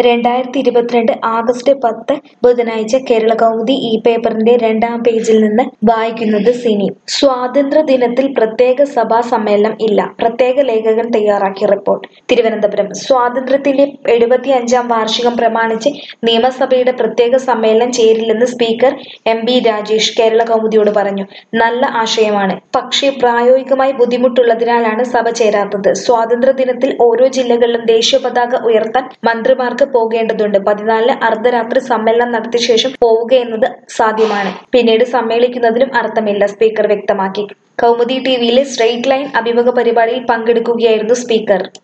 രണ്ടായിരത്തി ഇരുപത്തിരണ്ട് ആഗസ്റ്റ് പത്ത് ബുധനാഴ്ച കേരള കൗമുദി ഈ പേപ്പറിന്റെ രണ്ടാം പേജിൽ നിന്ന് വായിക്കുന്നത് സിനി സ്വാതന്ത്ര്യ ദിനത്തിൽ പ്രത്യേക സഭാ സമ്മേളനം ഇല്ല പ്രത്യേക ലേഖകൻ തയ്യാറാക്കിയ റിപ്പോർട്ട് തിരുവനന്തപുരം സ്വാതന്ത്ര്യത്തിന്റെ എഴുപത്തിയഞ്ചാം വാർഷികം പ്രമാണിച്ച് നിയമസഭയുടെ പ്രത്യേക സമ്മേളനം ചേരില്ലെന്ന് speaker M B Rajesh Kerala കൗമുദിയോട് പറഞ്ഞു നല്ല ആശയമാണ് പക്ഷേ പ്രായോഗികമായി ബുദ്ധിമുട്ടുള്ളതിനാലാണ് സഭ ചേരാത്തത് സ്വാതന്ത്ര്യ ദിനത്തിൽ ഓരോ ജില്ലകളിലും ദേശീയ പതാക ഉയർത്താൻ മന്ത്രിമാർക്ക് പോകേണ്ടതുണ്ട് പതിനാലിന് അർദ്ധരാത്രി സമ്മേളനം നടത്തിയ ശേഷം പോവുക എന്നത് സാധ്യമാണ് പിന്നീട് സമ്മേളിക്കുന്നതിലും അർത്ഥമില്ല സ്പീക്കർ വ്യക്തമാക്കി കൗമുദി ടിവിയിലെ സ്ട്രെയിറ്റ് ലൈൻ അഭിമുഖ പരിപാടിയിൽ പങ്കെടുക്കുകയായിരുന്നു സ്പീക്കർ